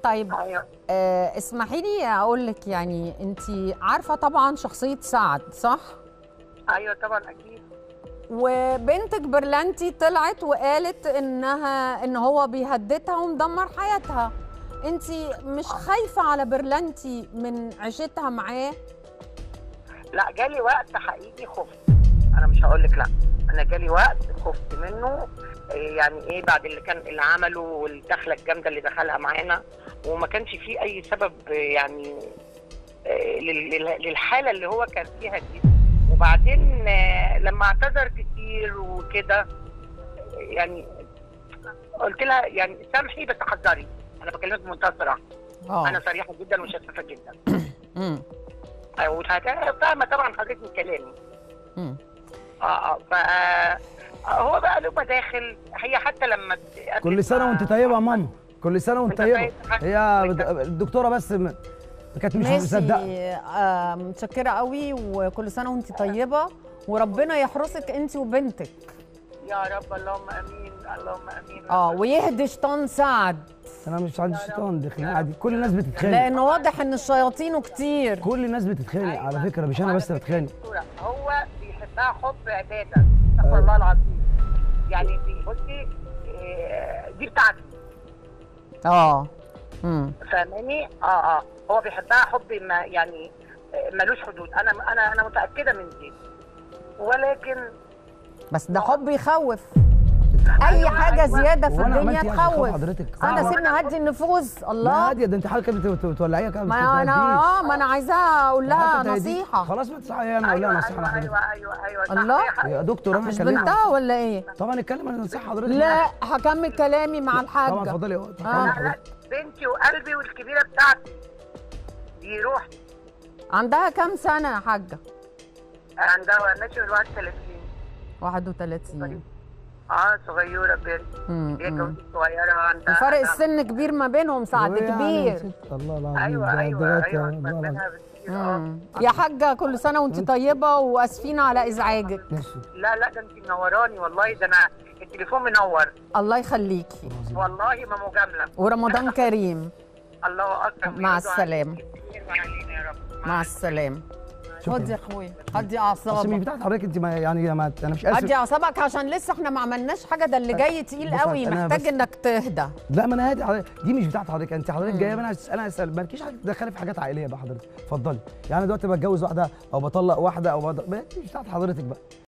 طيب ايوه آه اسمحي لي اقول لك يعني انت عارفه طبعا شخصيه سعد صح ايوه طبعا اكيد وبنتك برلانتي طلعت وقالت انها ان هو بيهددها ومدمر حياتها انت مش خايفه على برلانتي من عيشتها معاه لا جالي وقت حقيقي خفت انا مش هقول لك لا انا جالي وقت خفت منه إيه يعني ايه بعد اللي كان اللي عمله والدخله الجامده اللي دخلها معانا وما كانش فيه اي سبب يعني إيه لل- لل- للحاله اللي هو كان فيها دي وبعدين آه، لما اعتذر كتير وكده يعني قلت لها يعني سامحي بس حذري انا بكلمك بمنتهى الصراحه انا اه صريحه جدا وشفافه جدا امم وهت- فاهمه طبعا حضرتك من كلامي امم اه اه ف هو بقى له مداخل هي حتى لما اتقابلت كل سنه مع- وانت طيبه يا ماما كل سنه وانت وانت طيبه طيب. هي وانت- الدكتوره بس م- كانت مش ماشي مصدقه آه متشكره قوي وكل سنه وانت طيبه وربنا يحرسك انت وبنتك يا رب اللهم امين اللهم امين اه ويهدي شيطان سعد انا مش عندي شيطان دي خناقه عادي كل الناس بتتخانق لانه واضح ان الشياطين كتير كل الناس بتتخانق أيوة. على فكره مش انا وعلى بس فكرة بتخانق دكتورة، هو بيحبها حب عباده استغفر الله العظيم يعني دي بصي إيه، دي بتاعتي اه امم فاهماني اه اه هو بيحبها حب ما يعني آه، ملوش حدود انا انا انا متاكده من دي ولكن بس ده حب يخوف اي أيوة، حاجه أيوة. زياده في هو أنا الدنيا عملت إيه عشان خاطر تخوف حضرتك انا صعبة. سيبنا هدي النفوس لا الله هاديه ده انت حضرتك كده بت- بتولعيها كده ما ما انا بتهديش. اه ما انا عايزاها اقول لها عارفة تهدي؟ نصيحه خلاص ما تصحي انا اقول لها ايوه نصيحه ايوه لحضرتك ايوه ايوه ايوه صح، الله. هي حق- يا دكتور انا مش هكلمها بنتها ولا ايه طبعا اتكلم عن نصيحه حضرتك لا هكمل كلامي مع طبعا الحاجه اتفضلي يا آه. اتفضلي لا لا حضرتك. بنتي وقلبي والكبيره بتاعتي دي روحي عندها كام سنه يا حاجه عندها ماشي من 31 31 اه صغيره بنت مم، هي مم. جوزي صغيره عندها وفرق السن كبير ما بينهم سعد وهي يعني كبير ست- الله العظيم ايوه ده- ايوه ده- ايوه ده- أكبر ده- منها بكتير اه مم. يا حاجه كل سنه وانت طيبه واسفين على ازعاجك ماشي لا لا ده انت منوراني والله ده انا التليفون منور الله يخليكي والله ما مجامله ورمضان كريم الله اكبر مع ويرضى السلامة. عليك كتير وعلينا يا رب مع السلامه شكراً. خد يا اخويا هدي اصل مش اعصابك بتاعت حضرتك انت ما يعني ما انا مش اسف هدي اعصابك عشان لسه احنا ما عملناش حاجه ده اللي جاي تقيل بص، قوي أنا محتاج بس- انك تهدى لا ما انا هادي حضرتك دي مش بتاعت حضرتك انت حضرتك جايه انا انا اسال مالكيش حاجه تدخلي في حاجات عائليه بقى حضرتك اتفضلي يعني دلوقتي بتجوز واحده او بطلق واحده او بض... ما- دي مش بتاعت حضرتك بقى